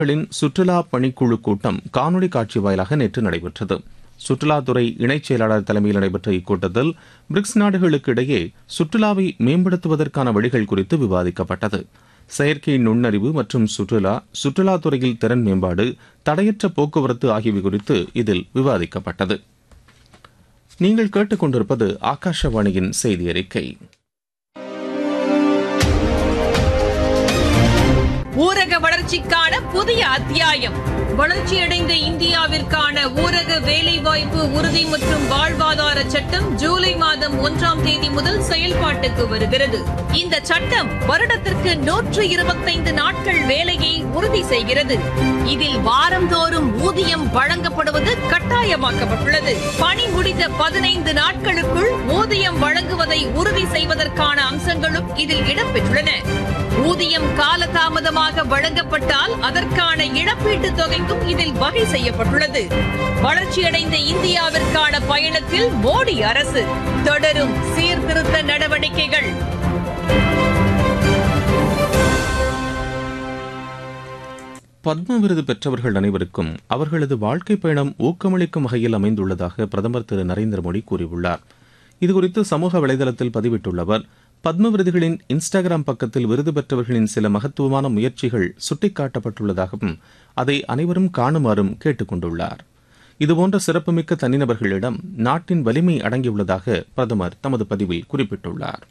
களின் சுற்றுலா பணிக்குழு கூட்டம் காணொலி காட்சி வாயிலாக நேற்று நடைபெற்றது சுற்றுலாத்துறை இணைச் செயலாளர் தலைமையில் நடைபெற்ற இக்கூட்டத்தில் பிரிக்ஸ் நாடுகளுக்கு இடையே சுற்றுலாவை மேம்படுத்துவதற்கான வழிகள் குறித்து விவாதிக்கப்பட்டது செயற்கை நுண்ணறிவு மற்றும் சுற்றுலா சுற்றுலாத்துறையில் திறன் மேம்பாடு தடையற்ற போக்குவரத்து ஆகியவை குறித்து இதில் விவாதிக்கப்பட்டது நீங்கள் கேட்டுக்கொண்டிருப்பது ஆகாஷவாணியின் செய்தி அறிக்கை ஊரக வளர்ச்சிக்கான புதிய அத்தியாயம் வளர்ச்சியடைந்த இந்தியாவிற்கான ஊரக வேலைவாய்ப்பு உறுதி மற்றும் வாழ்வாதார சட்டம் ஜூலை மாதம் ஒன்றாம் தேதி முதல் செயல்பாட்டுக்கு வருகிறது இந்த சட்டம் வருடத்திற்கு நூற்று இருபத்தைந்து நாட்கள் வேலையை உறுதி செய்கிறது இதில் வாரந்தோறும் ஊதியம் வழங்கப்படுவது கட்டாயமாக்கப்பட்டுள்ளது பணி முடிந்த பதினைந்து நாட்களுக்குள் ஊதியம் வழங்குவதை உறுதி செய்வதற்கான அம்சங்களும் இதில் இடம்பெற்றுள்ளன ஊதியம் காலதாமதமாக வழங்கப்பட்டால் அதற்கான இழப்பீட்டுத் தொகைக்கும் இதில் வகை செய்யப்பட்டுள்ளது வளர்ச்சியடைந்த இந்தியாவிற்கான பயணத்தில் மோடி அரசு தொடரும் சீர்திருத்த நடவடிக்கைகள் பத்ம விருது பெற்றவர்கள் அனைவருக்கும் அவர்களது வாழ்க்கை பயணம் ஊக்கமளிக்கும் வகையில் அமைந்துள்ளதாக பிரதமர் திரு நரேந்திர மோடி கூறியுள்ளார் இதுகுறித்து சமூக வலைதளத்தில் பதிவிட்டுள்ள அவர் பத்ம விருதுகளின் இன்ஸ்டாகிராம் பக்கத்தில் விருது பெற்றவர்களின் சில மகத்துவமான முயற்சிகள் சுட்டிக்காட்டப்பட்டுள்ளதாகவும் அதை அனைவரும் காணுமாறும் கேட்டுக் கொண்டுள்ளார் இதுபோன்ற சிறப்புமிக்க தனிநபர்களிடம் நாட்டின் வலிமை அடங்கியுள்ளதாக பிரதமர் தமது பதிவில் குறிப்பிட்டுள்ளார்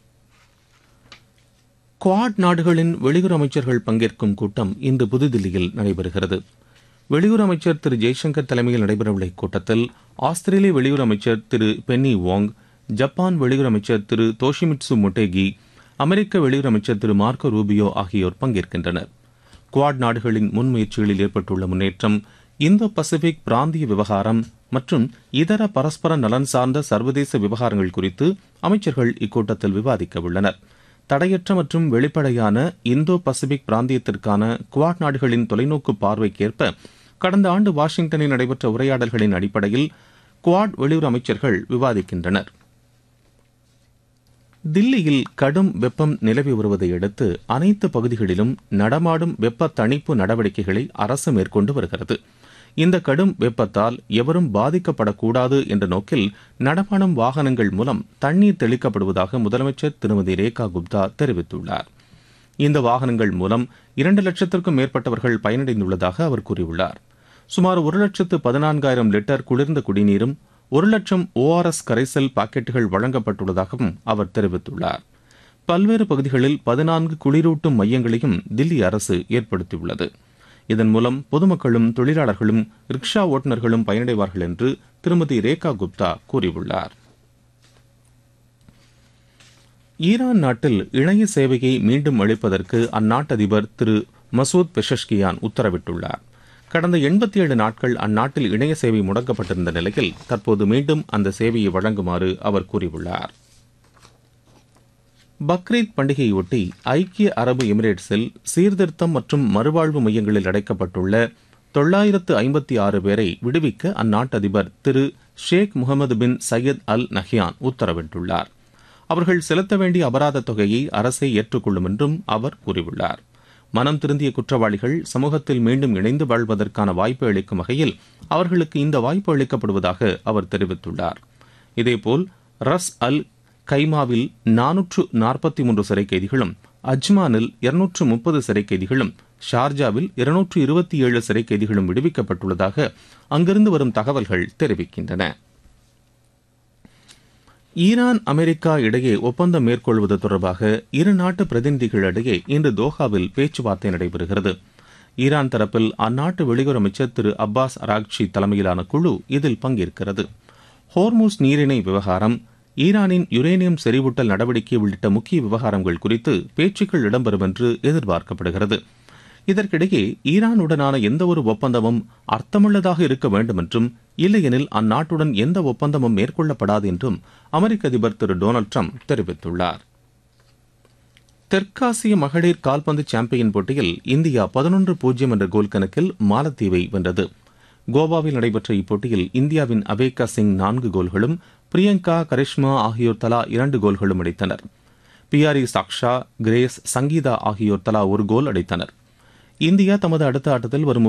குவாட் நாடுகளின் வெளியுறவு அமைச்சர்கள் பங்கேற்கும் கூட்டம் இன்று புதுதில்லியில் நடைபெறுகிறது வெளியுறவு அமைச்சர் திரு ஜெய்சங்கர் தலைமையில் நடைபெறவுள்ள இக்கூட்டத்தில் ஆஸ்திரேலிய வெளியுறவு அமைச்சர் திரு பென்னி வாங் ஜப்பான் வெளியுறவு அமைச்சர் திரு தோஷிமிட்சு மொட்டேகி அமெரிக்க வெளியுறவு அமைச்சர் திரு மார்க்கோ ரூபியோ ஆகியோர் பங்கேற்கின்றனர் குவாட் நாடுகளின் முன்முயற்சிகளில் ஏற்பட்டுள்ள முன்னேற்றம் இந்தோ பசிபிக் பிராந்திய விவகாரம் மற்றும் இதர பரஸ்பர நலன் சார்ந்த சர்வதேச விவகாரங்கள் குறித்து அமைச்சர்கள் இக்கூட்டத்தில் விவாதிக்க உள்ளனர் தடையற்ற மற்றும் வெளிப்படையான இந்தோ பசிபிக் பிராந்தியத்திற்கான குவாட் நாடுகளின் தொலைநோக்கு பார்வைக்கேற்ப கடந்த ஆண்டு வாஷிங்டனில் நடைபெற்ற உரையாடல்களின் அடிப்படையில் குவாட் வெளியுறவு அமைச்சர்கள் விவாதிக்கின்றனர் தில்லியில் கடும் வெப்பம் நிலவி வருவதை அடுத்து அனைத்து பகுதிகளிலும் நடமாடும் வெப்ப தணிப்பு நடவடிக்கைகளை அரசு மேற்கொண்டு வருகிறது இந்த கடும் வெப்பத்தால் எவரும் பாதிக்கப்படக்கூடாது என்ற நோக்கில் நடமாடும் வாகனங்கள் மூலம் தண்ணீர் தெளிக்கப்படுவதாக முதலமைச்சர் திருமதி ரேகா குப்தா தெரிவித்துள்ளார் இந்த வாகனங்கள் மூலம் இரண்டு லட்சத்திற்கும் மேற்பட்டவர்கள் பயனடைந்துள்ளதாக அவர் கூறியுள்ளார் சுமார் ஒரு லட்சத்து பதினான்காயிரம் லிட்டர் குளிர்ந்த குடிநீரும் ஒரு லட்சம் ஓஆர்எஸ் கரைசல் பாக்கெட்டுகள் வழங்கப்பட்டுள்ளதாகவும் அவர் தெரிவித்துள்ளார் பல்வேறு பகுதிகளில் பதினான்கு குளிரூட்டும் மையங்களையும் தில்லி அரசு ஏற்படுத்தியுள்ளது இதன் மூலம் பொதுமக்களும் தொழிலாளர்களும் ரிக்ஷா ஓட்டுநர்களும் பயனடைவார்கள் என்று திருமதி ரேகா குப்தா கூறியுள்ளார் ஈரான் நாட்டில் இணைய சேவையை மீண்டும் அளிப்பதற்கு அந்நாட்டு அதிபர் திரு மசூத் பெஷஷ்கியான் உத்தரவிட்டுள்ளார் கடந்த எண்பத்தி ஏழு நாட்கள் அந்நாட்டில் இணைய சேவை முடக்கப்பட்டிருந்த நிலையில் தற்போது மீண்டும் அந்த சேவையை வழங்குமாறு அவர் கூறியுள்ளார் பக்ரீத் பண்டிகையொட்டி ஐக்கிய அரபு எமிரேட்ஸில் சீர்திருத்தம் மற்றும் மறுவாழ்வு மையங்களில் அடைக்கப்பட்டுள்ள தொள்ளாயிரத்து ஐம்பத்தி ஆறு பேரை விடுவிக்க அந்நாட்டு அதிபர் திரு Sheikh Mohammed bin Zayed Al Nahyan உத்தரவிட்டுள்ளார் அவர்கள் செலுத்த வேண்டிய அபராத தொகையை அரசை ஏற்றுக்கொள்ளும் என்றும் அவர் கூறியுள்ளார் மனம் திருந்திய குற்றவாளிகள் சமூகத்தில் மீண்டும் இணைந்து வாழ்வதற்கான வாய்ப்பு அளிக்கும் வகையில் அவர்களுக்கு இந்த வாய்ப்பு அளிக்கப்படுவதாக அவர் தெரிவித்துள்ளார் இதேபோல் ரஸ் அல் கைமாவில் நானூற்று நாற்பத்தி மூன்று சிறை கைதிகளும் அஜ்மானில் இருநூற்று முப்பது சிறை கைதிகளும் ஷார்ஜாவில் இருநூற்று இருபத்தி ஏழு சிறை கைதிகளும் விடுவிக்கப்பட்டுள்ளதாக அங்கிருந்து வரும் தகவல்கள் தெரிவிக்கின்றன ஈரான் அமெரிக்கா இடையே ஒப்பந்தம் மேற்கொள்வது தொடர்பாக இரு நாட்டு பிரதிநிதிகளிடையே இன்று தோஹாவில் பேச்சுவார்த்தை நடைபெறுகிறது ஈரான் தரப்பில் அந்நாட்டு வெளியுறவு அமைச்சர் திரு அப்பாஸ் அராக்சி தலைமையிலான குழு இதில் பங்கேற்கிறது ஹோர்மூஸ் நீரிணை விவகாரம் ஈரானின் யுரேனியம் செறிவூட்டல் நடவடிக்கை உள்ளிட்ட முக்கிய விவகாரங்கள் குறித்து பேச்சுக்கள் இடம்பெறும் என்று எதிர்பார்க்கப்படுகிறது இதற்கிடையே ஈரானுடனான எந்தவொரு ஒப்பந்தமும் அர்த்தமுள்ளதாக இருக்க வேண்டும் என்றும் இல்லையெனில் அந்நாட்டுடன் எந்த ஒப்பந்தமும் மேற்கொள்ளப்படாது என்றும் அமெரிக்க அதிபர் திரு டொனால்டு ட்ரம்ப் தெரிவித்துள்ளார் தெற்காசிய மகளிர் கால்பந்து சாம்பியன் போட்டியில் இந்தியா பதினொன்று பூஜ்ஜியம் என்ற கோல் கணக்கில் மாலத்தீவை வென்றது கோவாவில் நடைபெற்ற இப்போட்டியில் இந்தியாவின் அபேகா சிங் நான்கு கோல்களும் பிரியங்கா கரிஷ்மா ஆகியோர் தலா இரண்டு கோல்களும் அடித்தனர் பியாரி சாக்ஷா கிரேஸ் சங்கீதா ஆகியோர் தலா ஒரு கோல் அடித்தனர் இந்தியா தமது அடுத்த ஆட்டத்தில் வரும்